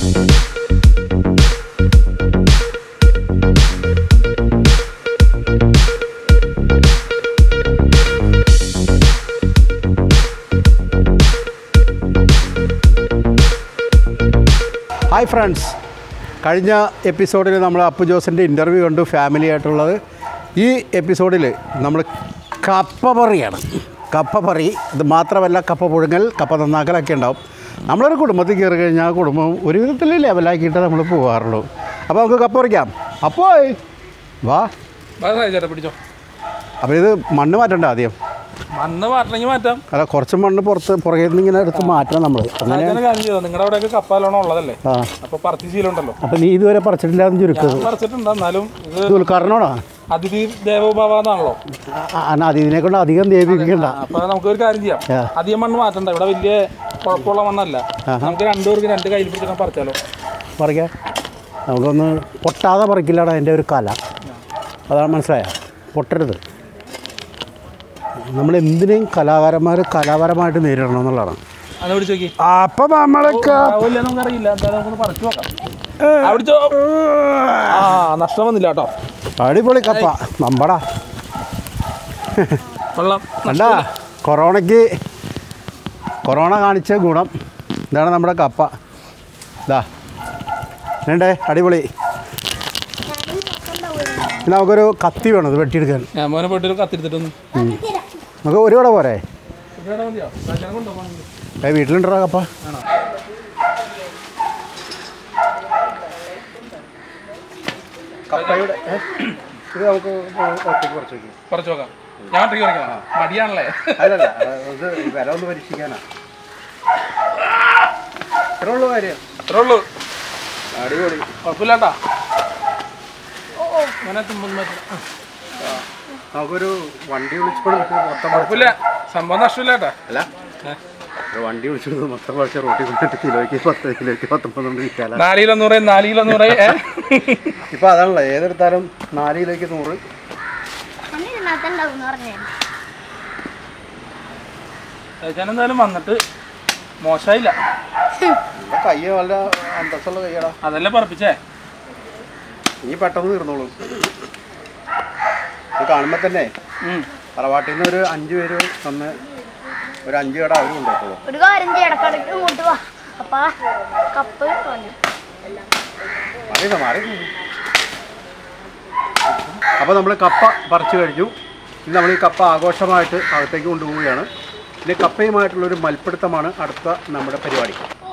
Hi friends കഴിഞ്ഞ എപ്പിസോഡിൽ നമ്മൾ അപ്പു ജോസിൻ്റെ ഇൻ്റർവ്യൂ കണ്ടു ഫാമിലി ആയിട്ടുള്ളത് ഈ എപ്പിസോഡിൽ നമ്മൾ കപ്പ പറിയാണ് കപ്പ പറി ഇത് മാത്രമല്ല കപ്പ പുഴുങ്ങൽ കപ്പ നന്നാക്കലൊക്കെ ഉണ്ടാവും നമ്മളൊരു കുടുംബത്തിൽ കയറി കഴിഞ്ഞാൽ ആ കുടുംബം ഒരു വിധത്തിൽ ലെവലാക്കിയിട്ട് നമ്മൾ പോകാറുള്ളൂ അപ്പോൾ നമുക്ക് കപ്പ പറിക്കാം അപ്പോൾ വാ ചേട്ടാ പിടിച്ചോ അപ്പോൾ ഇത് മണ്ണ് മാറ്റണ്ട ആദ്യം മണ്ണ് മാറ്റണമെങ്കിൽ മാറ്റാം അല്ല കുറച്ച് മണ്ണ് പുറത്ത് പുറകെ നിന്ന് ഇങ്ങനെ എടുത്ത് മാറ്റണം നമ്മൾ അങ്ങനെ അങ്ങനെ കാര്യം ചെയ്തോ നിങ്ങളുടെ അവിടെയൊക്കെ കപ്പാലോണം ഉള്ളതല്ലേ ആ അപ്പൊ പറത്തി ശീലമുണ്ടല്ലോ അപ്പോൾ നീ ഇതുവരെ പറിച്ചിട്ടില്ല എന്ന് ചുരുക്കുക ഞാൻ പറിച്ചിട്ടുണ്ട് എന്നാലും ഇത് ഇത് ഉദ്ഘാടനമാണോ അതിഥി ദേവോഭവ എന്നാണല്ലോ എന്നാൽ ഇതിനെ കൊണ്ട് അധികം ദേവിക്കണ്ട അപ്പൊ നമുക്ക് ഒരു കാര്യം ചെയ്യാം ആ. അധികം മണ്ണ് മാറ്റണ്ട ഇവിടെ വലിയ കുഴപ്പമുള്ള മണ്ണല്ല നമുക്ക് രണ്ടുപേർക്ക് രണ്ട് കയ്യിൽ പിടിച്ചിട്ട് പറിച്ചാലോ പറിക്കാം നമുക്കൊന്ന് പൊട്ടാതെ പറിക്കില്ലാണ് അതിൻ്റെ ഒരു കല അതാണ് മനസ്സിലായ പൊട്ടരുത് നമ്മൾ എന്തിനേയും കലാകാരന്മാർ കലാപരമായിട്ട് നേരിടണം എന്നുള്ളതാണ് അത് പിടിച്ച് നോക്കി അപ്പം നമ്മളൊക്കെ ആവില്ല നമുക്കറിയില്ല എന്തായാലും നമുക്കൊന്ന് പറിച്ചു നോക്കാം ആ, പിടിച്ചോ ആ നഷ്ടം വന്നില്ല കേട്ടോ അടിപൊളി കപ്പ നമ്മടാ കൊള്ളാം കണ്ട കൊറോണയ്ക്ക് കൊറോണ കാണിച്ച ഗുണം ഇതാണ് നമ്മുടെ കപ്പ ഇതാ വേണ്ടേ അടിപൊളി ഇനി നമുക്കൊരു കത്തി വേണം ഇത് വെട്ടിയെടുക്കാൻ ഞാൻ മോനെ പോയിട്ട് കത്തിരിത്തിട്ടൊന്ന് ഉം. നമുക്ക് ഒരു കൂടെ പോരെ ഇവിടെ മതിയോ ഞാൻ കൊണ്ടുപോകണം ഏ വീട്ടിലുണ്ടോ കപ്പ ആണോ കപ്പയുടെ ഇത് നമുക്ക് ഒറ്റയ്ക്ക് കുറച്ച് വയ്ക്കും പറിച്ചു നോക്കാം ഞാൻ ഒറ്റയ്ക്ക് പറിക്കണം മടിയാണല്ലേ അല്ലല്ല ഇത് വില ഒന്ന് പരീക്ഷിക്കാനാ ഇത്രേ ഉള്ളൂ കാര്യം അത്രേ ഉള്ളൂ അടിപൊളി കുഴപ്പമില്ലാട്ടാ അങ്ങനെ തുമ്പൊന്നും പറ്റില്ല. നമുക്കൊരു വണ്ടി വിളിച്ചപ്പോൾ മൊത്തം കുഴപ്പമില്ല സംഭവം നഷ്ടമില്ല കേട്ടാ അല്ല ഒരു വണ്ടി വിളിച്ചത് മൊത്തം പറിച്ച റോട്ടിൽ കൊണ്ടിട്ട് കിലോയ്ക്ക് പത്ത് കിലോയ്ക്ക് പത്തൊമ്പതുകൊണ്ട് വിൽക്കാല നാല് കിലോ നൂറ് നാല് കിലോ നൂറ് ഏ? ഇപ്പൊ അതാണല്ലോ ഏതെടുത്താലും നാല് കിലോയ്ക്ക് നൂറ് അന്നിരുന്നാത്തുണ്ടാവും പറഞ്ഞേ ഞാൻ എന്തായാലും വന്നിട്ട് മോശമായില്ല നിന്റെ കയ്യ് നല്ല അന്തസ്സുള്ള കയ്യടാ അതല്ലേ പറപ്പിച്ചേ ഇനി പെട്ടെന്ന് തീർന്നോളൂ ഇത് കാണുമ്പോ തന്നെ ഉം. തറവാട്ടിൽ നിന്ന് ഒരു അഞ്ച് പേര് വന്ന് ഒരു അഞ്ച് കട അവർ കൊണ്ടുപോകുള്ളൂ ഒരു കാര്യം ചെയ്യ്, ഇടക്കിടയ്ക്ക് ഇങ്ങോട്ട് വാ അപ്പ കപ്പ് കിട്ടുമല്ലോ അറിയില്ല മാറി അപ്പോൾ നമ്മൾ കപ്പ പറിച്ചു കഴിഞ്ഞു ഇനി നമ്മൾ ഈ കപ്പ ആഘോഷമായിട്ട് അകത്തേക്ക് കൊണ്ടുപോവുകയാണ് ഇനി കപ്പയുമായിട്ടുള്ളൊരു മൽപ്പിടുത്തമാണ് അടുത്ത നമ്മുടെ പരിപാടി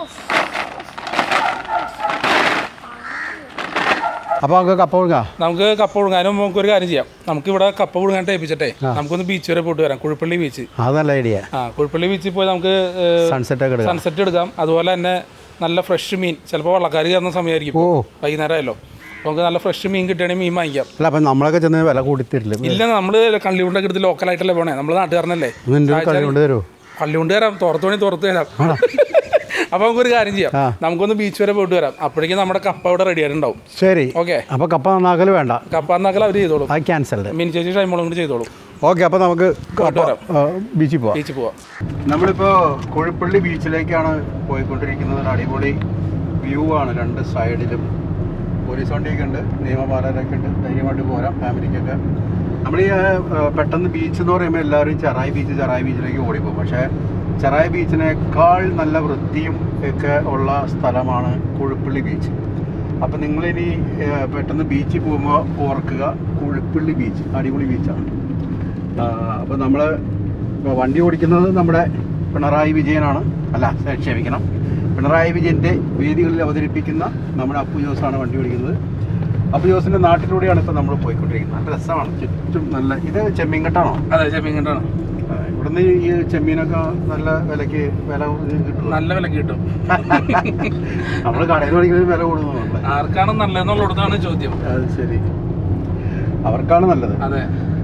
അപ്പോൾ നമുക്ക് കപ്പ കൊടുക്കാം നമുക്ക് കപ്പ പുഴുങ്ങാനും നമുക്ക് ഒരു കാര്യം ചെയ്യാം നമുക്ക് ഇവിടെ കപ്പ പുഴുങ്ങാൻ ടേപ്പിച്ചിട്ടേ നമുക്കൊന്ന് ബീച്ച് വരെ പോയിട്ട് വരാം കുഴിപ്പള്ളി ബീച്ച് അത് നല്ല ഐഡിയ ആ കുഴിപ്പള്ളി ബീച്ചിൽ പോയി നമുക്ക് സൺസെറ്റ് ഒക്കെ എടുക്കാം സൺസെറ്റ് എടുക്കാം അതുപോലെ തന്നെ നല്ല ഫ്രഷ് മീൻ ചിലപ്പോൾ വള്ളക്കാർ കയറുന്ന സമയമായിരിക്കും ഓ വൈകുന്നേരം ആയല്ലോ അപ്പോൾ നമുക്ക് നല്ല ഫ്രഷ് മീൻ കിട്ടുകയാണെങ്കിൽ മീൻ വാങ്ങിക്കാം അല്ല അപ്പം നമ്മളൊക്കെ ചെന്ന് വില കൂടിത്തരില്ല ഇല്ല നമ്മൾ കള്ളിയുണ്ടൊക്കെ എടുത്ത് ലോക്കലായിട്ടല്ലേ പോണേ നമ്മൾ നാട്ടുകാരനല്ലേ നിൻ്റെ ഒരു കളി കൊണ്ട് തരുമോ കള്ളിയുണ്ട് തരാം തുറത്തു വേണി തുറത്ത് തരാം അപ്പോൾ നമുക്കൊരു കാര്യം ചെയ്യാം ആ. നമുക്കൊന്ന് ബീച്ച് വരെ പോയിട്ട് വരാം അപ്പോഴേക്കും നമ്മുടെ കപ്പ ഇവിടെ റെഡി ആയിട്ടുണ്ടാവും ശരി ഓക്കെ അപ്പോൾ കപ്പ നന്നാക്കൽ വേണ്ട കപ്പ എന്നാക്കൽ അവർ ചെയ്തോളും അത് ക്യാൻസൽഡ് മീൻ ചേച്ചി ടൈമോളും കൂടി ചെയ്തോളും ഓക്കെ അപ്പോൾ നമുക്ക് കപ്പ വരാം. ആ, ബീച്ചിൽ പോവാം ബീച്ചിൽ പോവാം നമ്മളിപ്പോൾ കോഴിപ്പള്ളി ബീച്ചിലേക്കാണ് പോയിക്കൊണ്ടിരിക്കുന്നത് ഒരു അടിപൊളി വ്യൂ ആണ് രണ്ട് സൈഡിലും പോലീസ് വണ്ടിയൊക്കെ ഉണ്ട് നിയമപാലകരൊക്കെ ഉണ്ട് ധൈര്യമായിട്ട് പോരാം ഫാമിലിക്കൊക്കെ നമ്മൾ ഈ ആ, പെട്ടെന്ന് ബീച്ച് എന്ന് പറയുമ്പോൾ എല്ലാവരും ചെറായി ബീച്ച് ചെറായി ബീച്ചിലേക്ക് ഓടിപ്പോകും പക്ഷേ ചെറായി ബീച്ചിനേക്കാൾ നല്ല വൃത്തിയും ഒക്കെ ഉള്ള സ്ഥലമാണ് കുഴുപ്പള്ളി ബീച്ച് അപ്പം നിങ്ങളിനി ആ, പെട്ടെന്ന് ബീച്ചിൽ പോകുമ്പോൾ ഓർക്കുക കുഴുപ്പള്ളി ബീച്ച് അടിപൊളി ബീച്ചാണ് അപ്പോൾ നമ്മൾ വണ്ടി ഓടിക്കുന്നത് നമ്മുടെ പിണറായി വിജയനാണ് അല്ല സെ- ക്ഷമിക്കണം പിണറായി വിജയൻ്റെ വേദികളിൽ അവതരിപ്പിക്കുന്ന നമ്മുടെ അപ്പു ജോസാണ് വണ്ടി ഓടിക്കുന്നത് അപ്പു ജോസിൻ്റെ നാട്ടിലൂടെയാണ് ഇപ്പോൾ നമ്മൾ പോയിക്കൊണ്ടിരിക്കുന്നത് നല്ല രസമാണ് ചുറ്റും നല്ല ഇത് ചെമ്മീൻകെട്ടാണോ അതെ ചെമ്മീൻ കണ്ടാണ് ആ, ഇവിടുന്ന് ഈ ചെമ്മീനൊക്കെ നല്ല വിലക്ക് വില കിട്ടും നല്ല വില കിട്ടും നമ്മൾ കടയിൽ മേടിക്കുന്നത് വില കൂടുന്നുണ്ട് ആർക്കാണ് നല്ലതെന്നുള്ളിടത്താണ് ചോദ്യം അത് ശരി അവർക്കാണ് നല്ലത് അതെ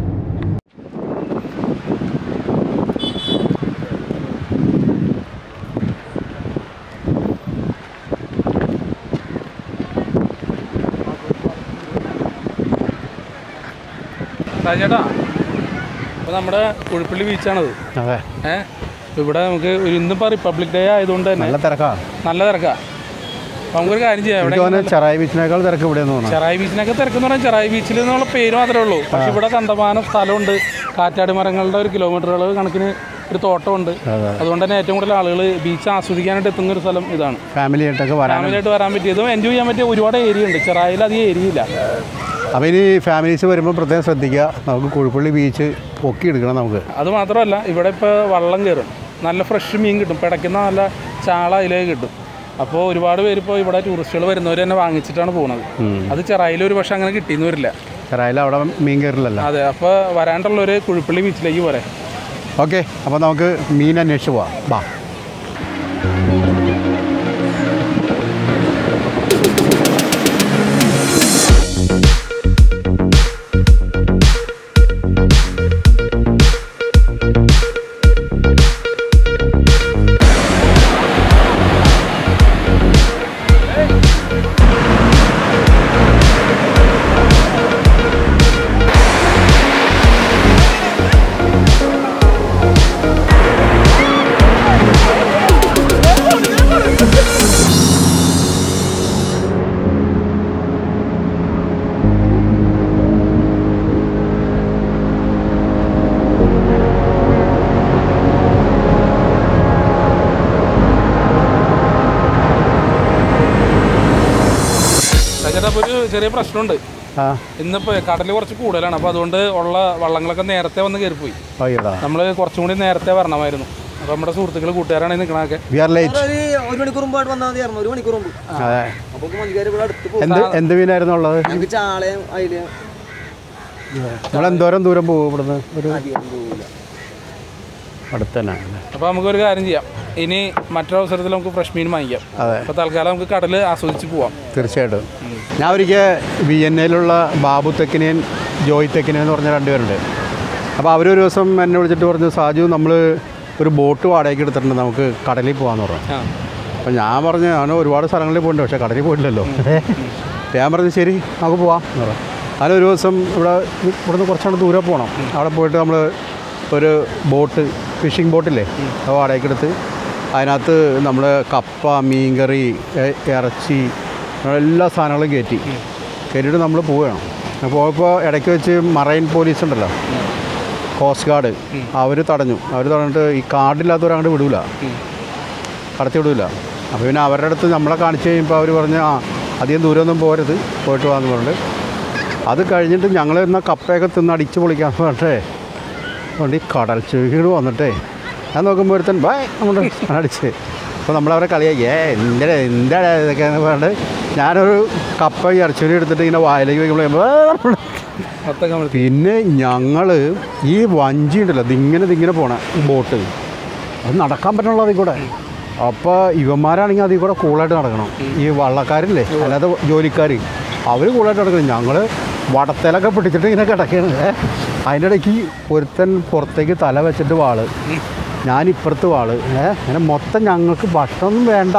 ചേട്ടാ അപ്പോൾ നമ്മുടെ കുഴിപ്പള്ളി ബീച്ചാണത് അതെ ഏഹ് ഇവിടെ നമുക്ക് ഒരു ഇന്നിപ്പോൾ റിപ്പബ്ലിക് ഡേ ആയതുകൊണ്ട് തന്നെ നല്ല തിരക്കാ നല്ല തിരക്കാ അപ്പൊ നമുക്കൊരു കാര്യം ചെയ്യാം എനിക്ക് ഇവിടെ തോന്നുന്നത് ചെറായി ബീച്ചിനേക്കാൾ തിരക്ക് ഇവിടെ എന്ന് തോന്നുന്നു ചെറായി ബീച്ചിനൊക്കെ തിരക്കെന്ന് പറഞ്ഞാൽ ചെറായി ബീച്ചിൽ എന്നുള്ള പേര് മാത്രമേ ഉള്ളൂ പക്ഷെ ഇവിടെ കണ്ടമാനം സ്ഥലമുണ്ട് കാറ്റാടി മരങ്ങളുടെ ഒരു കിലോമീറ്ററുകൾ കണക്കിന് ഒരു തോട്ടമുണ്ട് അതുകൊണ്ട് തന്നെ ഏറ്റവും കൂടുതൽ ആളുകൾ ബീച്ച് ആസ്വദിക്കാനായിട്ട് എത്തുന്ന ഒരു സ്ഥലം ഇതാണ് ഫാമിലി ആയിട്ടൊക്കെ വരാൻ ഫാമിലിയായിട്ട് വരാൻ പറ്റിയതും എൻജോയ് ചെയ്യാൻ പറ്റിയ ഒരുപാട് ഏരിയ ഉണ്ട് ചെറായിൽ അധികം ഏരിയ ഇല്ല അപ്പോൾ ഇനി ഫാമിലീസ് വരുമ്പോൾ പ്രത്യേകം ശ്രദ്ധിക്കുക നമുക്ക് കുഴിപ്പള്ളി ബീച്ച് പൊക്കി എടുക്കണം നമുക്ക് അത് മാത്രമല്ല ഇവിടെ ഇപ്പോൾ വള്ളം കയറും നല്ല ഫ്രഷ് മീൻ കിട്ടും പിടയ്ക്കുന്ന നല്ല ചാള അതിലേക്ക് കിട്ടും അപ്പോൾ ഒരുപാട് പേര് ഇപ്പോൾ ഇവിടെ ടൂറിസ്റ്റുകൾ വരുന്നവർ തന്നെ വാങ്ങിച്ചിട്ടാണ് പോകുന്നത് അത് ചെറായിൽ ഒരു പക്ഷേ അങ്ങനെ കിട്ടിയെന്ന് വരില്ല ചെറായിൽ അവിടെ മീൻ കയറില്ലല്ലോ അതെ അപ്പോൾ വരാണ്ടുള്ളവർ കുഴിപ്പള്ളി ബീച്ചിലേക്ക് പോരെ ഓക്കെ അപ്പോൾ നമുക്ക് മീൻ അന്വേഷിച്ച് പോവാം ബാ ചേട്ടാ അപ്പോൾ ഒരു ചെറിയ പ്രശ്നമുണ്ട് ആ ഇന്നിപ്പോൾ കടൽ കുറച്ച് കൂടുതലാണ് അപ്പോൾ അതുകൊണ്ട് ഉള്ള വള്ളങ്ങളൊക്കെ നേരത്തെ വന്ന് കയറിപ്പോയി ഓയ്യടാ നമ്മൾ കുറച്ചും കൂടി നേരത്തെ വരണമായിരുന്നു അപ്പോൾ നമ്മുടെ സുഹൃത്തുക്കൾ കൂട്ടുകാരാണ് ഈ നിൽക്കണതൊക്കെ വി ആർ ലേറ്റ് ഒരു ഒരു മണിക്കൂർ മുമ്പായിട്ട് വന്നാൽ മതിയായിരുന്നു ഒരു മണിക്കൂർ മുമ്പ് അതെ അപ്പൊ മഞ്ചുകാർ ഇവിടെ അടുത്ത് പോകും എന്ത് എന്ത് മീനായിരുന്നു ഉള്ളത് ഞങ്ങൾക്ക് ചാളയും അയിലും നമ്മൾ എന്തോരം ദൂരം പോകും ഇവിടുന്ന് ഒരു അധികം പോകില്ല അടുത്ത് തന്നെ അപ്പോൾ നമുക്കൊരു കാര്യം ചെയ്യാം ഇനി മറ്റൊരു അവസരത്തിൽ നമുക്ക് ഫ്രഷ് മീൻ വാങ്ങിക്കാം അതെ അപ്പോൾ തൽക്കാലം നമുക്ക് കടൽ ആസ്വദിച്ച് പോവാം തീർച്ചയായിട്ടും ഞാൻ ഒരിക്കൽ വി എൻ എയിലുള്ള ബാബു തെക്കിനിയൻ ജോയ് തെക്കിനിയൻ എന്ന് പറഞ്ഞ രണ്ടുപേരുണ്ട് അപ്പോൾ അവരൊരു ദിവസം എന്നെ വിളിച്ചിട്ട് പറഞ്ഞു സാജു നമ്മൾ ഒരു ബോട്ട് വാടകയ്ക്ക് എടുത്തിട്ടുണ്ട് നമുക്ക് കടലിൽ പോകാമെന്ന് പറഞ്ഞു ആ അപ്പം ഞാൻ പറഞ്ഞു ഞാൻ ഒരുപാട് സ്ഥലങ്ങളിൽ പോയിട്ടുണ്ട് പക്ഷേ കടലിൽ പോയിട്ടില്ലല്ലോ അപ്പോൾ ഞാൻ പറഞ്ഞു ശരി നമുക്ക് പോവാം എന്ന് പറഞ്ഞു അങ്ങനെ ഒരു ദിവസം ഇവിടെ ഇവിടുന്ന് കുറച്ചാണ് ദൂരെ പോകണം അവിടെ പോയിട്ട് നമ്മൾ ഒരു ബോട്ട് ഫിഷിംഗ് ബോട്ടില്ലേ അത് വാടകയ്ക്ക് എടുത്ത് അതിനകത്ത് നമ്മൾ കപ്പ മീൻകറി എ- ഇറച്ചി അങ്ങനെ എല്ലാ സാധനങ്ങളും കയറ്റി കയറ്റിയിട്ട് നമ്മൾ പോവുകയാണ് അപ്പോൾ പോയപ്പോൾ ഇടയ്ക്ക് വെച്ച് മറൈൻ പോലീസ് ഉണ്ടല്ലോ കോസ്റ്റ് ഗാർഡ് അവർ തടഞ്ഞു അവർ തടഞ്ഞിട്ട് ഈ കാർഡില്ലാത്തവർ അങ്ങോട്ട് വിടൂല കടത്തി വിടൂല അപ്പോൾ പിന്നെ അവരുടെ അടുത്ത് നമ്മളെ കാണിച്ച് കഴിയുമ്പോൾ അവർ പറഞ്ഞ് ആ അധികം ദൂരമൊന്നും പോരുത് പോയിട്ട് പോകാമെന്ന് പറഞ്ഞിട്ട് അത് കഴിഞ്ഞിട്ട് ഞങ്ങൾ ഇന്ന കപ്പയൊക്കെ തിന്ന് അടിച്ച് പൊളിക്കാന്ന് പറഞ്ഞിട്ടേ അതുകൊണ്ട് ഈ കടൽ ചുവീട് വന്നിട്ടേ ഞാൻ നോക്കുമ്പോൾ ഒരുത്തൻ ബൈ അങ്ങോട്ട് അടിച്ച് അപ്പോൾ നമ്മളവരെ കളിയാക്കി ഏ എന്താ എന്താ ഇതൊക്കെ എന്ന് പറഞ്ഞിട്ട് ഞാനൊരു കപ്പ ഈ ഇറച്ചിരി എടുത്തിട്ട് ഇങ്ങനെ വായിലേക്ക് വയ്ക്കുമ്പോൾ മൊത്തം കമഴ്ത്തി പിന്നെ ഞങ്ങൾ ഈ വഞ്ചി ഉണ്ടല്ലോ ഇതിങ്ങനെ ഇതിങ്ങനെ പോണ ബോട്ട് അത് നടക്കാൻ പറ്റണല്ലോ അതിൽ കൂടെ അപ്പോൾ ഇവന്മാരാണെങ്കിൽ അതിൽ കൂടെ കൂളായിട്ട് നടക്കണം ഈ വള്ളക്കാരില്ലേ അല്ലാതെ ജോലിക്കാർ അവർ കൂളായിട്ട് നടക്കണം ഞങ്ങൾ വടത്തേലൊക്കെ പിടിച്ചിട്ട് ഇങ്ങനെ കിടക്കുകയാണ് ഏ. അതിൻ്റെ ഇടയ്ക്ക് ഒരുത്തൻ പുറത്തേക്ക് തല വെച്ചിട്ട് വാള് ഞാൻ ഇപ്പുറത്ത് വാള് ഏ അങ്ങനെ മൊത്തം ഞങ്ങൾക്ക് ഭക്ഷണമൊന്നും വേണ്ട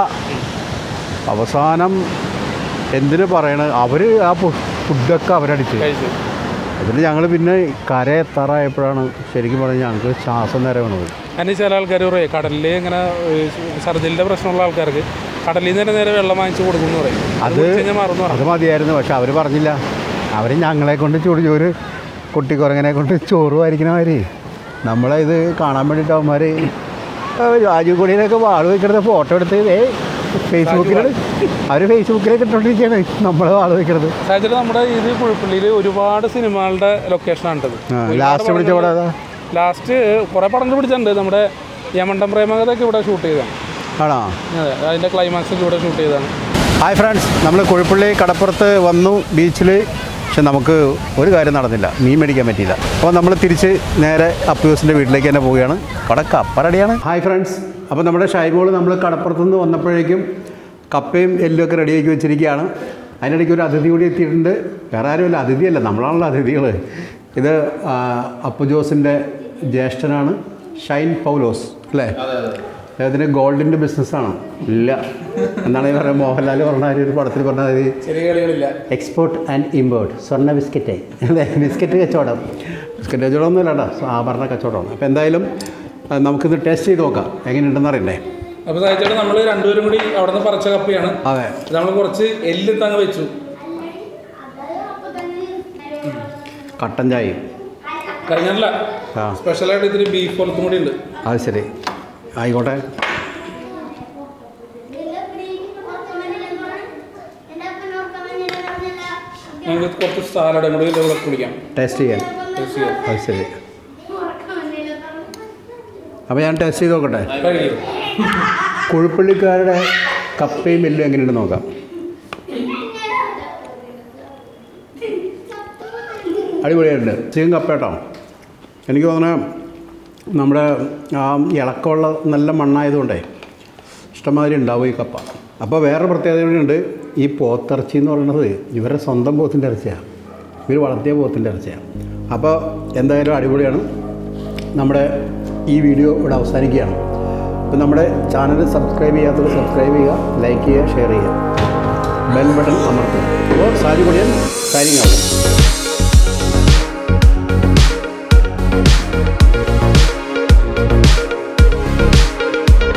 അവസാനം എന്തിനു പറയണത് അവർ ആ ഫു- ഫുഡൊക്കെ അവരടിച്ച് കഴിച്ചു എന്നിട്ട് ഞങ്ങൾ പിന്നെ കര എത്താറായപ്പോഴാണ് ശരിക്കും പറഞ്ഞാൽ ഞങ്ങൾക്ക് ശ്വാസം നേരെ വീണത് അതിന് ചില ആൾക്കാർ പറയും കടലിൽ ഇങ്ങനെ ഛർദിലിൻ്റെ പ്രശ്നമുള്ള ആൾക്കാർക്ക് കടലിൽ നിന്ന് തന്നെ നേരെ വെള്ളം വാങ്ങിച്ച് കൊടുക്കുമെന്ന് പറയും അത് അത് കുടിച്ച് കഴിഞ്ഞാൽ മാറുമെന്ന് അത് പറഞ്ഞു മതിയായിരുന്നു പക്ഷെ അവർ പറഞ്ഞില്ല അവർ ഞങ്ങളെ കൊണ്ട് ചൂട് ചോറ് കുട്ടിക്കുറങ്ങനെ കൊണ്ട് ചോറ് വാരിക്കണ മാതിരി നമ്മളെ ഇത് കാണാൻ വേണ്ടിയിട്ട് അവന്മാർ രാജു കൊടിയിലൊക്കെ വാള് വെക്കണത് ഫോട്ടോ എടുത്ത് ഏ ഫേസ്ബുക്കിൽ അവർ ഫേസ്ബുക്കിലേക്ക് ഇട്ടുകൊണ്ടിരിക്കുകയാണ് നമ്മളെ വാള് വെക്കണത് സാഹചര്യം നമ്മുടെ ഇത് കുഴപ്പള്ളിയിൽ ഒരുപാട് സിനിമകളുടെ ലൊക്കേഷനാണ് ഇത് ലാസ്റ്റ് പിടിച്ച ഇവിടെ അതാ ലാസ്റ്റ് കുറേ പടങ്ങൾ പിടിച്ചിട്ടുണ്ട് നമ്മുടെ യമണ്ടം പ്രേമകഥയൊക്കെ ഇവിടെ ഷൂട്ട് ചെയ്തതാണ് ആണോ അതെ അതിൻ്റെ ക്ലൈമാക്സ് ഒക്കെ ഇവിടെ ഷൂട്ട് ചെയ്തതാണ് ഹായ് ഫ്രണ്ട്സ് നമ്മൾ കുഴിപ്പള്ളി കടപ്പുറത്ത് വന്നു ബീച്ചിൽ പക്ഷെ നമുക്ക് ഒരു കാര്യം നടന്നില്ല മീൻ മേടിക്കാൻ പറ്റിയില്ല അപ്പോൾ നമ്മൾ തിരിച്ച് നേരെ അപ്പൂസിൻ്റെ വീട്ടിലേക്ക് തന്നെ പോവുകയാണ് അവിടെ കപ്പ റെഡിയാണ് ഹായ് ഫ്രണ്ട്സ് അപ്പോൾ നമ്മുടെ ഷൈബോൾ നമ്മൾ കടപ്പുറത്ത് നിന്ന് വന്നപ്പോഴേക്കും കപ്പയും എല്ലും ഒക്കെ റെഡിയാക്കി വെച്ചിരിക്കുകയാണ് അതിനിടയ്ക്ക് ഒരു അതിഥി കൂടി എത്തിയിട്ടുണ്ട് വേറെ ആരുമല്ല അതിഥിയല്ല നമ്മളാണല്ലോ അതിഥികൾ ഇത് ആ, അപ്പു ജോസിൻ്റെ ജ്യേഷ്ഠനാണ് ഷൈൻ പൗലോസ് അല്ലേ അദ്ദേഹത്തിന് ഗോൾഡിൻ്റെ ബിസിനസ്സാണ് ഇല്ല എന്നാണ് ഈ പറയുന്നത് മോഹൻലാൽ പറഞ്ഞ മാതിരി ഒരു പടത്തിൽ പറഞ്ഞ മാതിരി ചെറിയ കളികളില്ല എക്സ്പോർട്ട് ആൻഡ് ഇമ്പോർട്ട് സ്വർണ്ണ ബിസ്ക്കറ്റ് അല്ലേ ബിസ്ക്കറ്റ് കച്ചവടം ബിസ്ക്കറ്റ് കച്ചവടമൊന്നും ഇല്ല കേട്ടോ ആഭരണ കച്ചവടമാണ് അപ്പോൾ എന്തായാലും ആ, നമുക്കിത് ടേസ്റ്റ് ചെയ്ത് നോക്കാം എങ്ങനെയുണ്ടെന്ന് അറിയണ്ടേ അപ്പോൾ സാധിച്ചിട്ട് നമ്മൾ രണ്ടുപേരും കൂടി അവിടെ നിന്ന് പറിച്ച കപ്പയാണ് അതെ നമ്മൾ കുറച്ച് എല്ലിട്ട് അങ്ങ് വെച്ചു കട്ടൻ ചായയും കഴിഞ്ഞല്ല ആ സ്പെഷ്യലായിട്ട് ഇത്തിരി ബീഫ് പുറത്തും കൂടി ഉണ്ട് അത് ശരി ആയിക്കോട്ടെ ഞങ്ങൾക്ക് കുറച്ച് സാലഡും കൂടി ഇതിൻ്റെ കൂടെ കുടിക്കാം ടേസ്റ്റ് ചെയ്യാൻ ടേസ്റ്റ് ചെയ്യാം അത് ശരി അപ്പോൾ ഞാൻ ടേസ്റ്റ് ചെയ്ത് നോക്കട്ടെ കഴിയും കുഴിപ്പള്ളിക്കാരുടെ കപ്പയും എല്ലും എങ്ങനെയുണ്ട് നോക്കാം അടിപൊളിയായിട്ടുണ്ട് ചിക്കൻ കപ്പ കേട്ടോ എനിക്ക് തോന്നുന്നത് നമ്മുടെ ആ ഇളക്കമുള്ള നല്ല മണ്ണായതുകൊണ്ടേ ഇഷ്ടംമാതിരി ഉണ്ടാവും ഈ കപ്പ അപ്പോൾ വേറെ പ്രത്യേകത കൂടിയുണ്ട് ഈ പോത്തിറച്ചി എന്ന് പറയുന്നത് ഇവരുടെ സ്വന്തം പോത്തിൻ്റെ ഇറച്ചിയാണ് ഇവർ വളർത്തിയ പോത്തിൻ്റെ ഇറച്ചിയാണ് അപ്പോൾ എന്തായാലും അടിപൊളിയാണ് നമ്മുടെ ഈ വീഡിയോ ഇവിടെ അവസാനിക്കുകയാണ് അപ്പോൾ നമ്മുടെ ചാനൽ സബ്സ്ക്രൈബ് ചെയ്യാത്തവർ സബ്സ്ക്രൈബ് ചെയ്യുക ലൈക്ക് ചെയ്യുക ഷെയർ ചെയ്യുക ബെൽ ബട്ടൺ അമർത്തുക അപ്പോൾ സാരി കൊടിയൻ സൈനിങ് ആവും